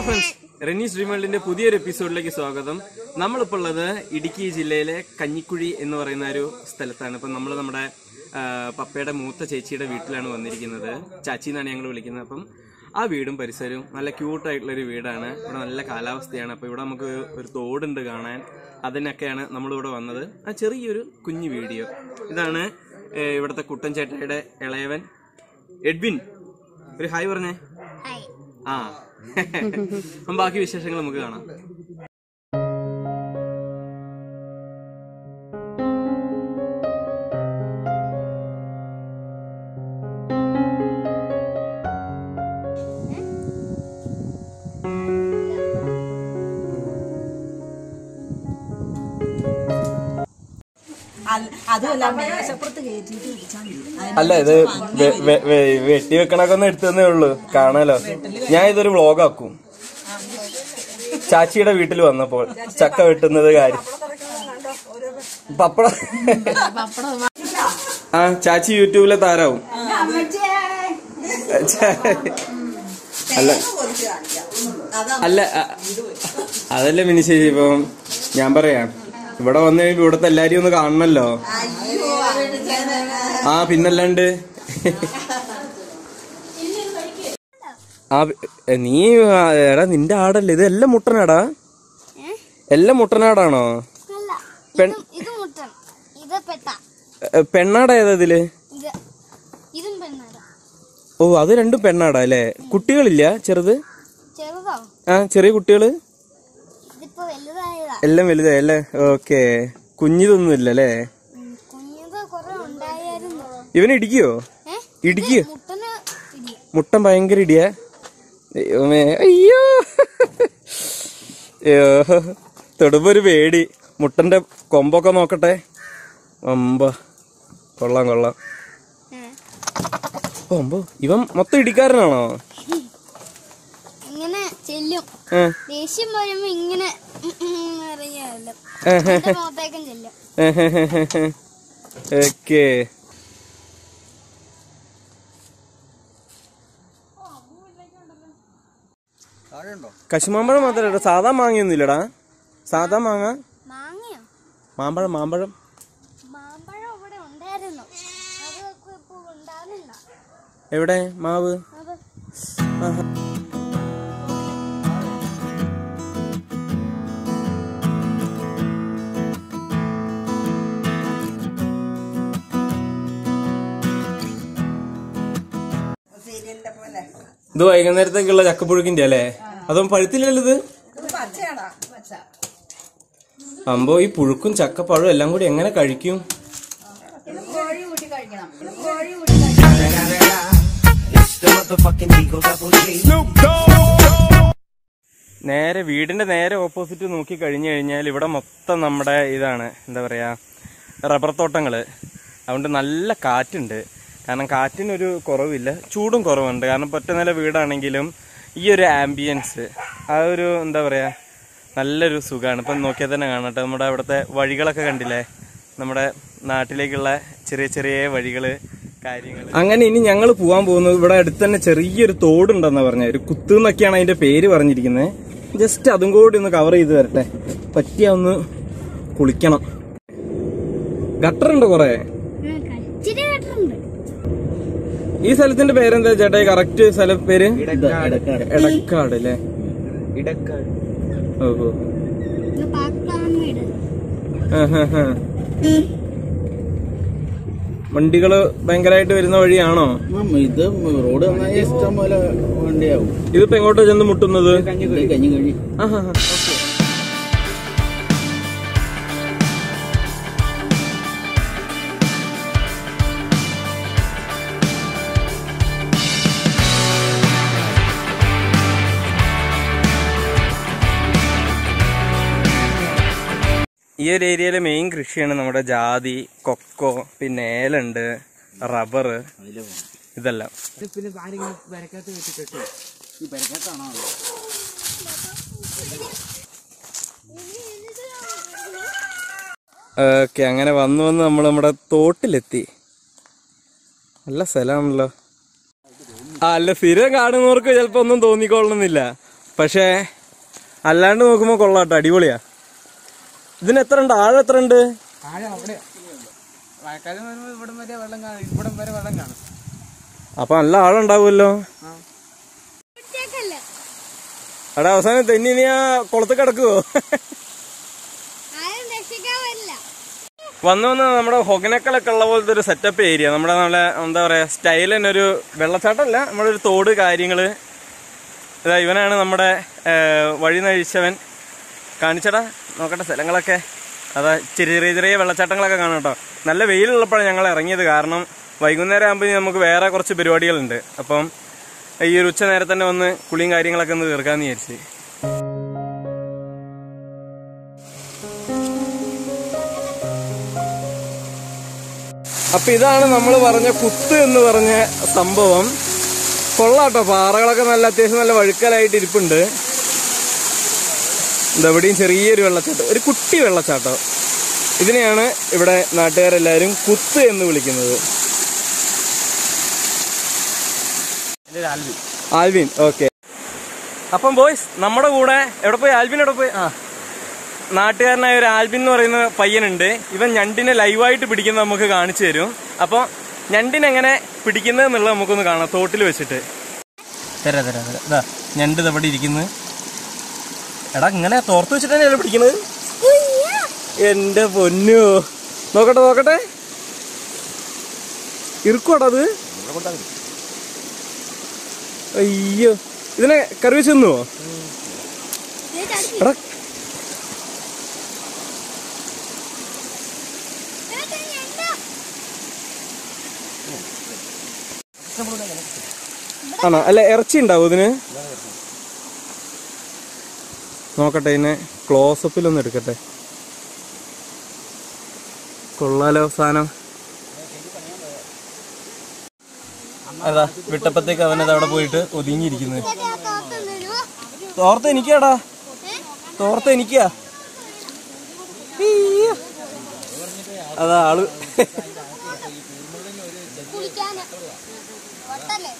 Friends Renees ഡ്രീമേൾഡിന്റെ പുതിയൊരു എപ്പിസോഡിലേക്ക് സ്വാഗതം നമ്മളിപ്പോൾ ഉള്ളത് ഇടുക്കി ജില്ലയിലെ കഞ്ഞിക്കുഴി എന്ന് പറയുന്ന ഒരു സ്ഥലത്താണ് ഇപ്പം നമ്മൾ നമ്മുടെ ആ, പപ്പയുടെ മൂത്ത ചേച്ചിയുടെ വീട്ടിലാണ് വന്നിരിക്കുന്നത് ചാച്ചി എന്നാണ് ഞങ്ങൾ വിളിക്കുന്നത് അപ്പം ആ വീടും പരിസരവും നല്ല ക്യൂട്ടായിട്ടുള്ള ഒരു വീടാണ് ഇവിടെ നല്ല കാലാവസ്ഥയാണ് അപ്പോൾ ഇവിടെ നമുക്ക് ഒരു തോടുണ്ട് കാണാൻ അതിനൊക്കെയാണ് നമ്മളിവിടെ വന്നത് ആ ചെറിയൊരു കുഞ്ഞു വീഡിയോ ഇതാണ് ഏ, ഇവിടുത്തെ കുട്ടൻ ചേട്ടയുടെ ഇളയവൻ എഡ്വിൻ ഒരു ഹായ് പറഞ്ഞേ ആ അപ്പം ബാക്കി വിശേഷങ്ങൾ നമുക്ക് കാണാം അല്ല- അതുമല്ല മേശപ്പുറത്ത് കയറ്റിയിട്ട് വിളിച്ചാൽ മതി അല്ല ഇത് വെ- വെ- വെ- വെട്ടി വെക്കണൊക്കെ ഒന്ന് എടുത്തതേ ഉള്ളൂ കാണാലോ ഞാൻ ഇതൊരു വ്ളോഗാക്കും ചാച്ചിയുടെ വീട്ടിൽ വന്നപ്പോൾ ചക്ക വെട്ടുന്നത് കാര്യം പപ്പട ആ ചാച്ചി യൂട്യൂബിലെ താരാവും അല്ല അല്ല അ- അതല്ല മിനിശേഷി ഇപ്പം ഞാൻ പറയാം ഇവിടെ വന്നു കഴിയുമ്പോ ഇവിടത്തെ എല്ലാരെയും ഒന്ന് കാണണല്ലോ ആ പിന്നല്ലാണ്ട് ആ എ, നീ ആ, എടാ നിന്റെ ആടല്ലേ ഇത് എല്ലാം മുട്ടനാടാ എല്ലാം മുട്ടനാടാണോ അല്ല പെൺ ഇത് മുട്ടൻ ഇത് പെട്ട എ, പെണ്ണാടാ ഏതാ ഇതില് ഇത് ഇതും പെണ്ണാട ഓ അത് രണ്ടും പെണ്ണാടാ അല്ലേ കുട്ടികളില്ല ചെറുത് ചെറുതോ ആ ചെറിയ കുട്ടികള് ഇതിപ്പോ വലുതായതാ എല്ലാം വലുതായി അല്ലേ ഓക്കെ കുഞ്ഞിതൊന്നും ഇല്ല അല്ലേ ഉം, കുഞ്ഞത് കുറെ ഉണ്ടായിരുന്നു ഇവൻ ഇടിക്കോ ഏ ഇടിക്കോ മുട്ടന് ഇടി മുട്ടൻ ഭയങ്കര ഇടിയാ ദൈവമേ അയ്യോ അയ്യോ തൊടുമ്പോ ഒരു പേടി മുട്ടന്റെ കൊമ്പൊക്കെ നോക്കട്ടെ അമ്പ കൊള്ളാം കൊള്ളാം ഏ. കൊമ്പോ ഇവൻ മൊത്തം ഇടിക്കാരനാണോ ഇങ്ങനെ ചെല്ലും ഏ, ദേഷ്യം വരുമ്പോ ഇങ്ങനെ അറിയാമല്ലോ ഏ, ഏ, എന്റെ മുഖത്തേക്കും ചെല്ലും ഏ, ഏ, ഏ, ഏ. ഓക്കേ കശുമാമ്പഴം മാത്രമല്ല സാധാ മാങ്ങയൊന്നും ഇല്ലടാ സാധാ മാങ്ങ മാങ്ങയോ മാമ്പഴം മാമ്പഴം മാമ്പഴം ഇവിടെ ഉണ്ടായിരുന്നു അതൊക്കെ ഇപ്പൊ ഉണ്ടാകുന്നില്ല എവിടെ മാവ് അത് ആഹാ. സീരിയലിന്റെ പോലെ ഇത് വൈകുന്നേരത്തേക്കുള്ള ചക്കപ്പുഴുക്കിന്റെ അല്ലേ അതും പഴുത്തില്ലല്ലോ ഇത് ഇത് പച്ചയാടാ പച്ച അമ്പോ ഈ പുഴുക്കും ചക്കപ്പഴവും എല്ലാം കൂടി എങ്ങനെ കഴിക്കും കോഴി കൂട്ടി കഴിക്കണം കോഴി നേരെ വീടിന്റെ നേരെ ഓപ്പോസിറ്റ് നോക്കി കഴിഞ്ഞു കഴിഞ്ഞാൽ ഇവിടെ മൊത്തം നമ്മുടെ ഇതാണ് എന്താ പറയാ റബ്ബർ തോട്ടങ്ങള് അതുകൊണ്ട് നല്ല കാറ്റുണ്ട് കാരണം കാറ്റിനൊരു കുറവില്ല ചൂടും കുറവുണ്ട് കാരണം ഒറ്റ നില വീടാണെങ്കിലും ഈ ഒരു ആംബിയൻസ് ആ ഒരു എന്താ പറയാ നല്ലൊരു സുഖമാണ് ഇപ്പം നോക്കിയാൽ തന്നെ കാണട്ടെ നമ്മുടെ അവിടുത്തെ വഴികളൊക്കെ കണ്ടില്ലേ നമ്മുടെ നാട്ടിലേക്കുള്ള ചെറിയ ചെറിയ വഴികള് കാര്യങ്ങൾ അങ്ങനെ ഇനി ഞങ്ങൾ പോകാൻ പോകുന്നത് ഇവിടെ അടുത്ത് തന്നെ ചെറിയൊരു തോടുണ്ടെന്നാ പറഞ്ഞ ഒരു കുത്ത് എന്നൊക്കെയാണ് അതിന്റെ പേര് പറഞ്ഞിരിക്കുന്നത് ജസ്റ്റ് അതും കൂടി ഒന്ന് കവർ ചെയ്ത് തരട്ടെ പറ്റിയ ഒന്ന് കുളിക്കണം ഗട്ടറുണ്ട് കൊറേ ഇച്ചിരി കേട്ടിട്ടുണ്ട് ഈ സ്ഥലത്തിന്റെ പേരെന്താ ചേട്ടാ കറക്റ്റ് സ്ഥല പേര് എടക്കാട് അല്ലേ ഓഹോ ഇത് പാക്കാൻ വീട് ആഹാഹാ. വണ്ടികള് ഭയങ്കരമായിട്ട് വരുന്ന വഴിയാണോ ഇത് റോഡ് നന്നായി ഇഷ്ടം പോലെ വണ്ടിയാവും ഇതിപ്പോ എങ്ങോട്ടാ ചെന്ന് മുട്ടുന്നത് ഇത് കഞ്ഞി കഴി ആഹാഹാ. ഓക്കേ. ഈ ഒരു ഏരിയയിലെ മെയിൻ കൃഷിയാണ് നമ്മുടെ ജാതി കൊക്കോ പിന്നെ ഏലുണ്ട് റബ്ബർ ഇതെല്ലാം ഓക്കെ അങ്ങനെ വന്നു വന്ന് നമ്മൾ നമ്മുടെ തോട്ടിലെത്തി നല്ല സ്ഥലമാണല്ലോ ആ അല്ല സ്ഥിരം കാണുന്നവർക്ക് ചിലപ്പോ ഒന്നും തോന്നിക്കൊള്ളണമെന്നില്ല പക്ഷേ അല്ലാണ്ട് നോക്കുമ്പോൾ കൊള്ളാട്ടോ അടിപൊളിയാ ഇതിന് എത്ര ഉണ്ട് ആഴം എത്ര ഉണ്ട് ആഴം അവിടെ മഴക്കാലം വരുമ്പോൾ ഇവിടം വരെ വെള്ളം കാണും ഇവിടം വരെ വെള്ളം കാണും അപ്പൊ നല്ല ആഴം ഉണ്ടാവുമല്ലോ ഇട്ടേക്കല്ല അവിടെ അവസാനം തെന്നി നീ ആ കുളത്ത് കിടക്കുവോ ആരും രക്ഷിക്കാൻ വരില്ല വന്നു വന്ന് നമ്മുടെ ഹൊഗനക്കളൊക്കെ ഉള്ള പോലത്തെ ഒരു സെറ്റപ്പ് ഏരിയ നമ്മുടെ നല്ല എന്താ പറയാ സ്റ്റൈൽ തന്നെ ഒരു വെള്ളച്ചാട്ടമല്ല നമ്മുടെ ഒരു തോട് കാര്യങ്ങള് ഇതാ ഇവനാണ് നമ്മുടെ ഏർ, വഴി നഴിച്ചവൻ കാണിച്ചടാ നോക്കട്ടെ സ്ഥലങ്ങളൊക്കെ അതാ ചെറിയ ചെറിയ ചെറിയ വെള്ളച്ചാട്ടങ്ങളൊക്കെ കാണാം കേട്ടോ നല്ല വെയിലുള്ളപ്പോഴാണ് ഞങ്ങൾ ഇറങ്ങിയത് കാരണം വൈകുന്നേരം ആകുമ്പോൾ നമുക്ക് വേറെ കുറച്ച് പരിപാടികളുണ്ട് അപ്പം ഈ ഒരു ഉച്ച നേരം തന്നെ വന്ന് കുളിയും കാര്യങ്ങളൊക്കെ ഒന്ന് തീർക്കാന്ന് വിചാരിച്ച് അപ്പൊ ഇതാണ് നമ്മൾ പറഞ്ഞ കുത്ത് എന്ന് പറഞ്ഞ സംഭവം കൊള്ളാട്ടോ പാറകളൊക്കെ നല്ല അത്യാവശ്യം നല്ല വഴുക്കലായിട്ട് ഇരിപ്പുണ്ട് ഇതെവിടെയും ചെറിയൊരു വെള്ളച്ചാട്ടം ഒരു കുട്ടി വെള്ളച്ചാട്ടം ഇതിനെയാണ് ഇവിടെ നാട്ടുകാരെല്ലാരും കുത്ത് എന്ന് വിളിക്കുന്നത് ആൽവിൻ ഓക്കെ അപ്പം ബോയ്സ് നമ്മുടെ കൂടെ എവിടെ പോയി ആൽവിൻ എവിടെ പോയി ആ നാട്ടുകാരനായ ഒരു ആൽബിൻ എന്ന് പറയുന്ന പയ്യനുണ്ട് ഇവൻ ഞണ്ടിനെ ലൈവായിട്ട് പിടിക്കുന്നത് നമുക്ക് കാണിച്ചു തരും അപ്പോൾ ഞണ്ടിനെങ്ങനെ പിടിക്കുന്നത് എന്നുള്ളത് നമുക്കൊന്ന് കാണാം തോട്ടിൽ വെച്ചിട്ട് തരാ തരാ തരാ ഇതാ ഞണ്ട് ഇതെവിടെ ഇരിക്കുന്നത് എടാ ഇങ്ങനെ തോർത്ത് വെച്ചിട്ട് തന്നെയല്ലേ പിടിക്കുന്നത് എന്റെ പൊന്നു നോക്കട്ടെ നോക്കട്ടെ ഇറുക്കോടാ അത് അയ്യോ ഇതിനെ കറി വെച്ച് തിന്നുവോ എടാ ആണോ അല്ല ഇറച്ചി ഉണ്ടാവും ഇതിന് നോക്കട്ടെ ഇതിനെ ക്ലോസപ്പിലൊന്ന് എടുക്കട്ടെ കൊള്ളാലോ സാധനം അതാ വിട്ടപ്പത്തേക്ക് അവനത് അവിടെ പോയിട്ട് ഒതുങ്ങിയിരിക്കുന്നത് തോർത്ത് എനിക്കാടാ തോർത്ത് എനിക്കാ അയ്യോ. അതാ ആള് കുളിക്കാന് ഒട്ടല്ലേ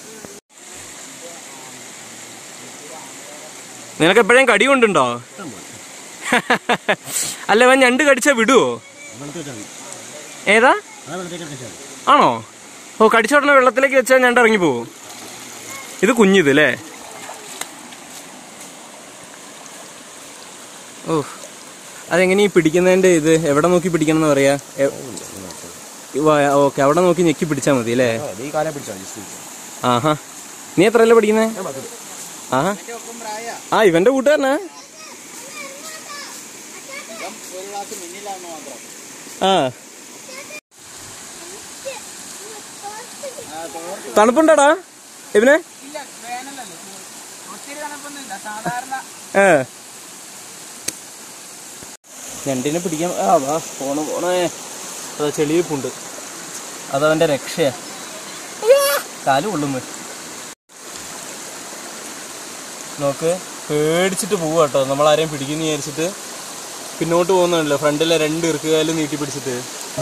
നിനക്ക് എപ്പോഴും കടി കൊണ്ടുണ്ടോ അല്ല അവൻ ഞണ്ട് കടിച്ചാ വിടുവോ ഏതാ ആണോ ഓ കടിച്ച ഉടനെ വെള്ളത്തിലേക്ക് വെച്ചാൽ ഞണ്ട് ഇറങ്ങി പോവും ഇത് കുഞ്ഞിത് അല്ലേ ഓ അതെങ്ങനെ ഈ പിടിക്കുന്നതിന്റെ ഇത് എവിടെ നോക്കി പിടിക്കണം എന്ന് പറയാ ഓക്കെ അവിടെ നോക്കി ഞെക്കി പിടിച്ചാ മതി അല്ലേ ഈ കാലം പിടിച്ചാൽ ജസ്റ്റ് ആഹാ നീ എത്രയല്ലേ പഠിക്കുന്നേ ആഹാ ആ ഇവന്റെ കൂട്ടുകാരനാ ആ തണുപ്പുണ്ടടാ ഇവനെ ഒത്തിരി തണുപ്പൊന്നുമില്ല സാധാരണ ഏ ഞണ്ടിനെ പിടിക്കാൻ ആ വാ പോണ പോണേ അതാ ചെളിയിപ്പുണ്ട് അതവന്റെ രക്ഷയാ കാല് കൊള്ളുന്നു നോക്ക് പേടിച്ചിട്ട് പോവുക കേട്ടോ നമ്മളാരെയും പിടിക്കുന്ന വിചാരിച്ചിട്ട് പിന്നോട്ട് പോകുന്നുണ്ടല്ലോ ഫ്രണ്ടിലെ രണ്ട് ഇറുക്കുകാലും നീട്ടി പിടിച്ചിട്ട്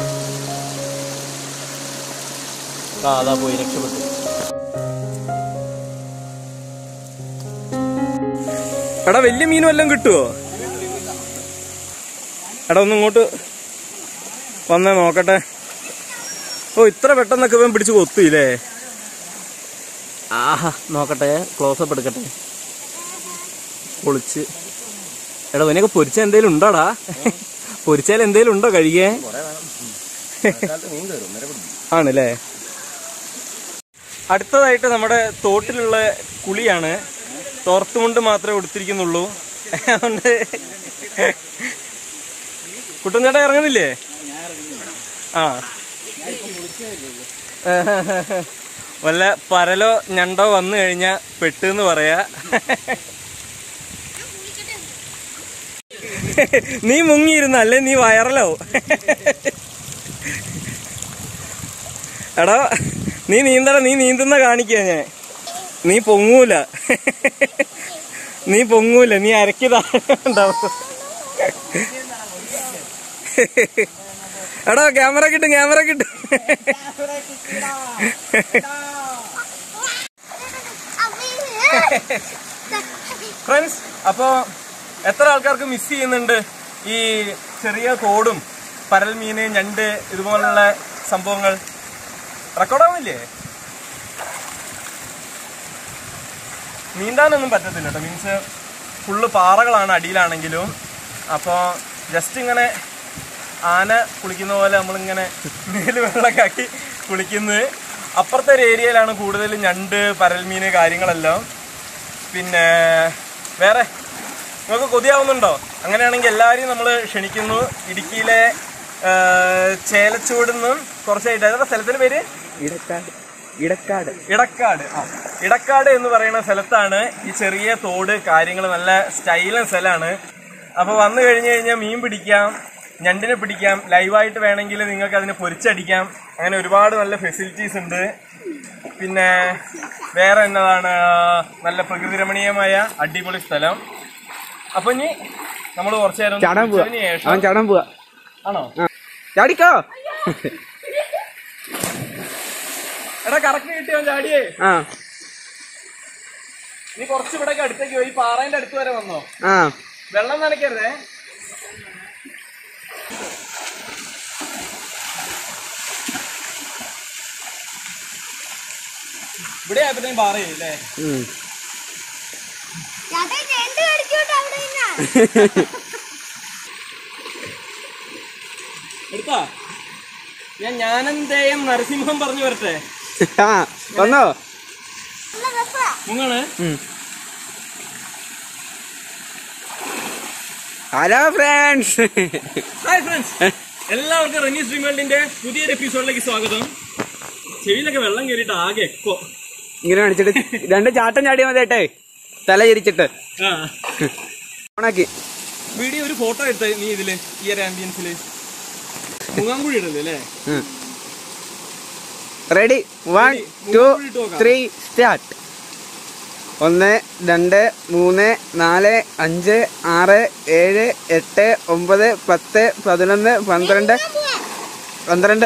ആ അതാ പോയി രക്ഷപ്പെട്ടു എടാ വലിയ മീൻ വല്ലതും കിട്ടുവോ എടാ ഒന്ന് ഇങ്ങോട്ട് വന്നേ നോക്കട്ടെ ഓ ഇത്ര പെട്ടെന്നൊക്കെ ഇവൻ പിടിച്ച് കൊത്തിയില്ലേ ആഹാ നോക്കട്ടെ ക്ലോസപ്പ് എടുക്കട്ടെ പൊളിച്ച് എടാ ഇവനൊക്കെ പൊരിച്ച എന്തേലും ഉണ്ടോടാ പൊരിച്ചാൽ എന്തേലും ഉണ്ടോ കഴിക്കാൻ ആണല്ലേ അടുത്തതായിട്ട് നമ്മുടെ തോട്ടിലുള്ള കുളിയാണ് തോർത്തുമുണ്ട് മാത്രമേ ഉടുത്തിരിക്കുന്നുള്ളൂ അതുകൊണ്ട് കുട്ടൻചേട്ടാ ഇറങ്ങുന്നില്ലേ ആ വല്ല പരലോ ഞണ്ടോ വന്നു കഴിഞ്ഞാ പെട്ടെന്ന് പറയാ നീ മുങ്ങിയിരുന്ന അല്ലേ നീ വയറലോ എടാ നീ നീന്തട നീ നീന്തുന്ന കാണിക്കാ ഞാൻ നീ പൊങ്ങൂല നീ പൊങ്ങൂല നീ അരക്കി താഴെ എടാ ക്യാമറ കിട്ടും ക്യാമറ കിട്ടും ഫ്രണ്ട്സ് അപ്പോ എത്ര ആൾക്കാർക്ക് മിസ് ചെയ്യുന്നുണ്ട് ഈ ചെറിയ തോടും പരൽമീന് ഞണ്ട് ഇതുപോലുള്ള സംഭവങ്ങൾ റെക്കോർഡാവുന്നില്ലേ നീന്താനൊന്നും പറ്റത്തില്ല കേട്ടോ മീൻസ് ഫുള്ള് പാറകളാണ് അടിയിലാണെങ്കിലും അപ്പോൾ ജസ്റ്റ് ഇങ്ങനെ ആന കുളിക്കുന്ന പോലെ നമ്മളിങ്ങനെ മേല് വെള്ളമൊക്കെ ആക്കി കുളിക്കുന്നത് അപ്പുറത്തെ ഒരു ഏരിയയിലാണ് കൂടുതൽ ഞണ്ട് പരൽമീന് കാര്യങ്ങളെല്ലാം പിന്നെ വേറെ നിങ്ങൾക്ക് കൊതിയാവുന്നുണ്ടോ അങ്ങനെയാണെങ്കിൽ എല്ലാവരെയും നമ്മൾ ക്ഷണിക്കുന്നു ഇടുക്കിയിലെ ആ, ചേലച്ചൂടിൽ കുറച്ചായിട്ട് ഏതാ സ്ഥലത്തിന്റെ പേര് ഇടക്കാട് ഇടക്കാട് ഇടക്കാട് ആ ഇടക്കാട് എന്ന് പറയുന്ന സ്ഥലത്താണ് ഈ ചെറിയ തോട് കാര്യങ്ങൾ നല്ല സ്റ്റൈലൻ സ്ഥലമാണ് അപ്പൊ വന്നു കഴിഞ്ഞു കഴിഞ്ഞാൽ മീൻ പിടിക്കാം ഞണ്ടിനെ പിടിക്കാം ലൈവായിട്ട് വേണമെങ്കിൽ നിങ്ങൾക്ക് അതിനെ പൊരിച്ചടിക്കാം അങ്ങനെ ഒരുപാട് നല്ല ഫെസിലിറ്റീസ് ഉണ്ട് പിന്നെ വേറെ എന്നതാണ് നല്ല പ്രകൃതി രമണീയമായ അടിപൊളി സ്ഥലം അപ്പൊ ഇനി നമ്മൾ കുറച്ചു നേരം ചാടാൻ പോവാ കുളിച്ചതിന് ശേഷം അവൻ ചാടാൻ പോവാ ആണോ ചാടിക്കോ എടാ കറക്റ്റ് കിട്ടിയോ ചാടിയേ ആ നീ കുറച്ച് ഇവിടെ അടുത്തേക്ക് പോയി ഈ പാറേന്റെ അടുത്ത് വരെ വന്നോ ആ വെള്ളം നനയ്ക്കരുതേ ഇവിടെ ആയപ്പോഴത്തേക്കും പാറയില്ലേ ഉം. ചേട്ടാ ഞണ്ട് കടിച്ചോട്ട് അവിടെ നിന്നാ എടുത്താ ഞാൻ ജ്ഞാനന്തേയം നരസിംഹം പറഞ്ഞു വരട്ടെ ആ വന്നോ നല്ല രസാ മുങ്ങാണ് ഉം. ഹലോ ഫ്രണ്ട്സ് ഹായ് ഫ്രണ്ട്സ് എല്ലാവർക്കും റെനി സ്ട്രീം വേൾഡിന്റെ പുതിയൊരു എപ്പിസോഡിലേക്ക് സ്വാഗതം ചെവിയിലൊക്കെ വെള്ളം കയറിയിട്ട് ആകെ എക്കോ ഇങ്ങനെ കാണിച്ചിട്ട് രണ്ട് ചാട്ടം ചാടിയാൽ മതി ഏട്ടേ തല ചിരിച്ചിട്ട് ആ ഓണാക്കി വീഡിയോ ഒരു ഫോട്ടോ എടുത്ത നീ ഇതില് ഈ ഒരു ആംബിയൻസില് മുങ്ങാങ്കുഴി ഇടല്ലേ അല്ലേ ready one two three start ഒന്ന് രണ്ട് മൂന്ന് നാല് അഞ്ച് ആറ് ഏഴ് എട്ട് ഒമ്പത് പത്ത് പതിനൊന്ന് പന്ത്രണ്ട് പന്ത്രണ്ട്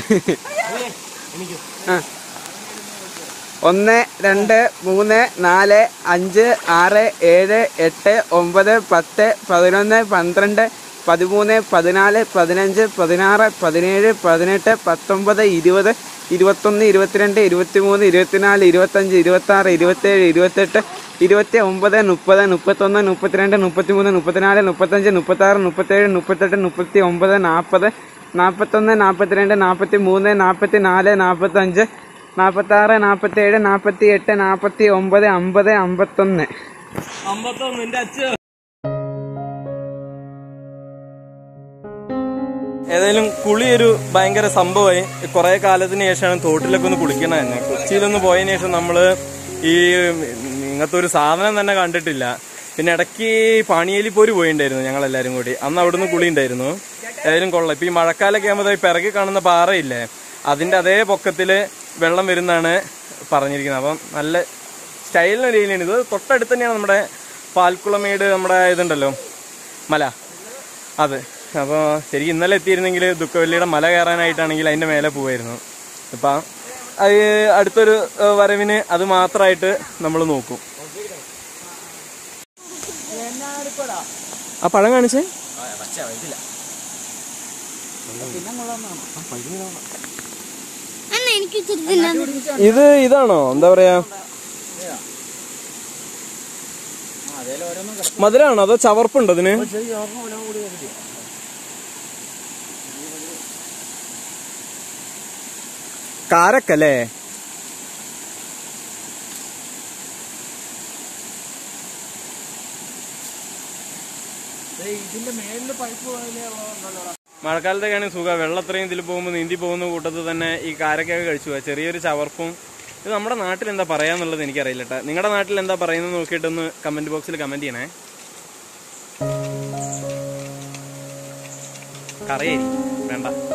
ആ ഒന്ന് രണ്ട് മൂന്ന് നാല് അഞ്ച് ആറ് ഏഴ് എട്ട് ഒമ്പത് പത്ത് പതിനൊന്ന് പന്ത്രണ്ട് പതിമൂന്ന് പതിനാല് പതിനഞ്ച് പതിനാറ് പതിനേഴ് പതിനെട്ട് പത്തൊമ്പത് ഇരുപത് ഇരുപത്തൊന്ന് ഇരുപത്തിരണ്ട് ഇരുപത്തിമൂന്ന് ഇരുപത്തിനാല് ഇരുപത്തഞ്ച് ഇരുപത്താറ് ഇരുപത്തേഴ് ഇരുപത്തെട്ട് ഇരുപത്തി ഒമ്പത് മുപ്പത് മുപ്പത്തൊന്ന് മുപ്പത്തിരണ്ട് മുപ്പത്തിമൂന്ന് മുപ്പത്തിനാല് മുപ്പത്തഞ്ച് മുപ്പത്താറ് മുപ്പത്തേഴ് മുപ്പത്തെട്ട് മുപ്പത്തി ഒമ്പത് നാൽപ്പത് നാൽപ്പത്തൊന്ന് നാൽപ്പത്തിരണ്ട് നാൽപ്പത്തി മൂന്ന് നാൽപ്പത്തി നാല് നാൽപ്പത്തഞ്ച് നാൽപ്പത്താറ് നാൽപ്പത്തേഴ് നാൽപ്പത്തി എട്ട് നാൽപ്പത്തി ഒമ്പത് അമ്പത് അമ്പത്തൊന്ന് അമ്പത്തൊന്ന് എന്റെ അച്ഛ ഏതായാലും കുളി ഒരു ഭയങ്കര സംഭവമായി കുറെ കാലത്തിന് ശേഷമാണ് തോട്ടിലൊക്കെ ഒന്ന് കുളിക്കണത് തന്നെ കൊച്ചിയിലൊന്ന് പോയതിനു ശേഷം നമ്മള് ഈ ഇങ്ങനത്തെ ഒരു സാധനം തന്നെ കണ്ടിട്ടില്ല പിന്നെ ഇടയ്ക്ക് പണിയേലി പോര് പോയിണ്ടായിരുന്നു ഞങ്ങൾ എല്ലാരും കൂടി അന്ന് അവിടുന്ന് കുളി ഉണ്ടായിരുന്നു ഏതായാലും കൊള്ളാം ഇപ്പൊ ഈ മഴക്കാലൊക്കെ ആകുമ്പോൾ ഈ പിറകി കാണുന്ന പാറയില്ലേ അതിന്റെ അതേ പൊക്കത്തില് വെള്ളം വരുന്നാണ് പറഞ്ഞിരിക്കുന്നത് അപ്പം നല്ല സ്റ്റൈലിന് ഒരു ഏരിയയാണ് ഇത് തൊട്ടടുത്ത് തന്നെയാണ് നമ്മുടെ പാൽക്കുളമേട് നമ്മുടെ ഇതുണ്ടല്ലോ മല അത് അപ്പോൾ ശരിക്കും ഇന്നലെ എത്തിയിരുന്നെങ്കിൽ ദുഃഖവല്ലിയുടെ മല കയറാനായിട്ടാണെങ്കിൽ അതിൻ്റെ മേലെ പോവായിരുന്നു ഇപ്പം അത് അടുത്തൊരു ഏഹ്, വരവിന് അത് മാത്രമായിട്ട് നമ്മൾ നോക്കും ആ പഴം കാണിച്ചേ അന്ന് എനിക്ക് ഇച്ചിരി തിന്നാൻ ഇത് ഇതാണോ എന്താ പറയാ മധുരാണോ അതോ ചവർപ്പുണ്ടോ അതിന് കാരക്കല്ലേ മഴക്കാലത്തൊക്കെയാണ് സുഖം വെള്ളം അത്രയും ഇതിൽ പോകുമ്പോൾ നീന്തി പോകുന്ന കൂട്ടത്തിൽ തന്നെ ഈ കാരക്കൊക്കെ കഴിച്ചു പോവാ ചെറിയൊരു ചവർപ്പും ഇത് നമ്മുടെ നാട്ടിൽ എന്താ പറയാന്നുള്ളത് എനിക്കറിയില്ല കേട്ടോ നിങ്ങളുടെ നാട്ടിൽ എന്താ പറയുന്നത് നോക്കിയിട്ടൊന്ന് കമന്റ് ബോക്സിൽ കമന്റ് ചെയ്യണേ കറിയായി വേണ്ട